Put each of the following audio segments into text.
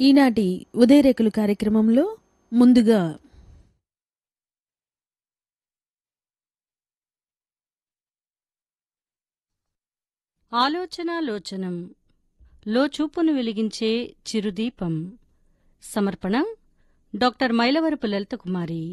ఈనాటి ఉదయరేకులు కార్యక్రమంలో ముందుగా ఆలోచనాలోచనం లోచూపును వెలిగించే చిరుదీపం సమర్పణ డాక్టర్ మైలవరపు లలిత కుమారి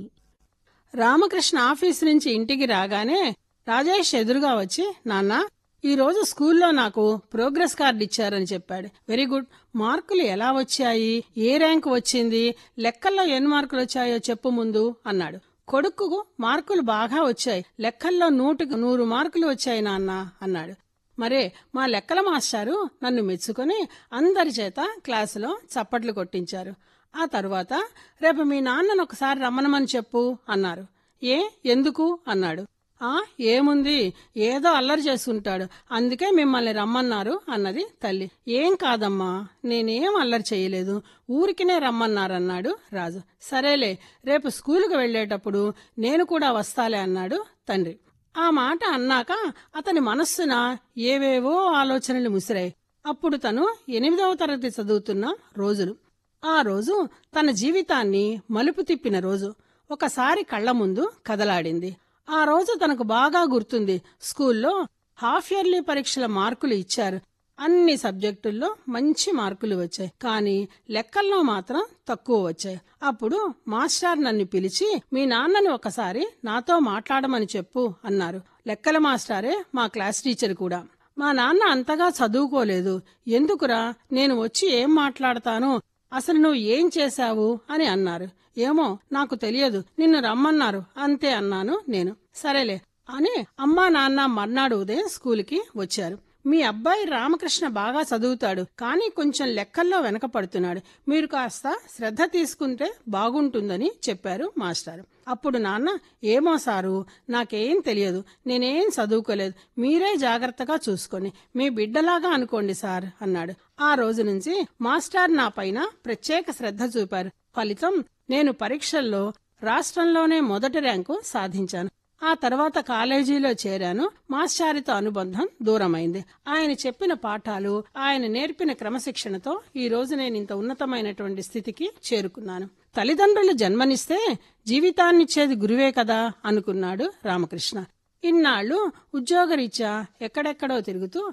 రామకృష్ణ ఆఫీస్ నుంచి ఇంటికి రాగానే రాజేష్ ఎదురుగా వచ్చి నాన్న ఈ రోజు స్కూల్లో నాకు ప్రోగ్రెస్ కార్డు ఇచ్చారని చెప్పాడు వెరీ గుడ్ మార్కులు ఎలా వచ్చాయి ఏ ర్యాంకు వచ్చింది లెక్కల్లో ఎన్ని మార్కులు వచ్చాయో చెప్పు ముందు అన్నాడు కొడుకుకు మార్కులు బాగా వచ్చాయి లెక్కల్లో నూటికి నూరు మార్కులు వచ్చాయి నాన్న అన్నాడు మరే మా లెక్కల మాస్టారు నన్ను మెచ్చుకొని అందరి చేత క్లాసులో చప్పట్లు కొట్టించారు ఆ తరువాత రేపు మీ నాన్నను ఒకసారి రమ్మనమని చెప్పు అన్నారు ఏ ఎందుకు అన్నాడు ఆ ఏముంది ఏదో అల్లరి చేసుకుంటాడు అందుకే మిమ్మల్ని రమ్మన్నారు అన్నది తల్లి ఏం కాదమ్మా నేనేం అల్లరి చేయలేదు ఊరికినే రమ్మన్నారన్నాడు రాజు సరేలే రేపు స్కూలుకు వెళ్ళేటప్పుడు నేను కూడా వస్తాలే అన్నాడు తండ్రి ఆ మాట అన్నాక అతని మనస్సున ఏవేవో ఆలోచనలు ముసిరాయి అప్పుడు తను ఎనిమిదవ తరగతి చదువుతున్న రోజులు ఆ రోజు తన జీవితాన్ని మలుపు తిప్పిన రోజు ఒకసారి కళ్ల ముందు కదలాడింది ఆ రోజు తనకు బాగా గుర్తుంది స్కూల్లో హాఫ్ ఇయర్లీ పరీక్షల మార్కులు ఇచ్చారు అన్ని సబ్జెక్టుల్లో మంచి మార్కులు వచ్చాయి కానీ లెక్కల్లో మాత్రం తక్కువ వచ్చాయి అప్పుడు మాస్టర్ నన్ను పిలిచి మీ నాన్నని ఒకసారి నాతో మాట్లాడమని చెప్పు అన్నారు లెక్కల మాస్టారే మా క్లాస్ టీచర్ కూడా మా నాన్న అంతగా చదువుకోలేదు ఎందుకురా నేను వచ్చి ఏం మాట్లాడతాను అసలు నువ్వు ఏం చేశావు అని అన్నారు ఏమో నాకు తెలియదు నిన్ను రమ్మన్నారు అంతే అన్నాను నేను సరేలే అని అమ్మా నాన్న మర్నాడు ఉదయం స్కూల్కి వచ్చారు మీ అబ్బాయి రామకృష్ణ బాగా చదువుతాడు కానీ కొంచెం లెక్కల్లో వెనకపడుతున్నాడు మీరు కాస్త శ్రద్ధ తీసుకుంటే బాగుంటుందని చెప్పారు మాస్టర్ అప్పుడు నాన్న ఏమో సారు నాకేం తెలియదు నేనేం చదువుకోలేదు మీరే జాగ్రత్తగా చూసుకొని మీ బిడ్డలాగా అనుకోండి సార్ అన్నాడు ఆ రోజు నుంచి మాస్టర్ నా పైన ప్రత్యేక శ్రద్ధ చూపారు ఫలితం నేను పరీక్షల్లో రాష్ట్రంలోనే మొదటి ర్యాంకు సాధించాను ఆ తర్వాత కాలేజీలో చేరాను మాస్టారితో అనుబంధం దూరమైంది ఆయన చెప్పిన పాఠాలు ఆయన నేర్పిన క్రమశిక్షణతో ఈ రోజు నేను ఇంత ఉన్నతమైనటువంటి స్థితికి చేరుకున్నాను తల్లిదండ్రులు జన్మనిస్తే జీవితాన్నిచ్చేది గురువే కదా అనుకున్నాడు రామకృష్ణ ఇన్నాళ్లు ఉద్యోగరీత్యా ఎక్కడెక్కడో తిరుగుతూ